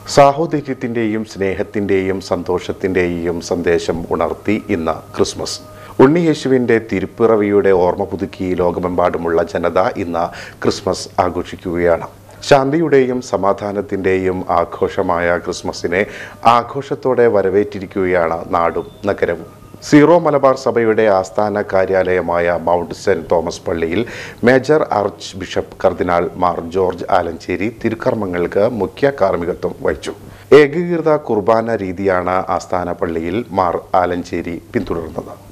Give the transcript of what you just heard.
സാഹോദര്യത്തിൻ്റെയും സ്നേഹത്തിൻ്റെയും സന്തോഷത്തിൻ്റെയും സന്ദേശം ഉണർത്തി ഇന്ന് ക്രിസ്മസ് ഉണ്ണിയേശുവിൻ്റെ തിരുപ്പിറവിയുടെ ഓർമ്മ പുതുക്കി ലോകമെമ്പാടുമുള്ള ജനത ഇന്ന് ക്രിസ്മസ് ആഘോഷിക്കുകയാണ് ശാന്തിയുടെയും സമാധാനത്തിൻ്റെയും ആഘോഷമായ ക്രിസ്മസിനെ ആഘോഷത്തോടെ വരവേറ്റിരിക്കുകയാണ് നാടും നഗരവും സീറോ മലബാർ സഭയുടെ ആസ്ഥാന കാര്യാലയമായ മൗണ്ട് സെന്റ് തോമസ് പള്ളിയിൽ major archbishop cardinal Mar George Alencherry തിരുക്കർമ്മങ്ങൾക്ക് മുഖ്യ കാർമ്മികത്വം വഹിച്ചു ഏകീകൃത കുർബാന രീതിയാണ് ആസ്ഥാന പള്ളിയിൽ മാർ ആലഞ്ചേരി പിന്തുടർന്നത്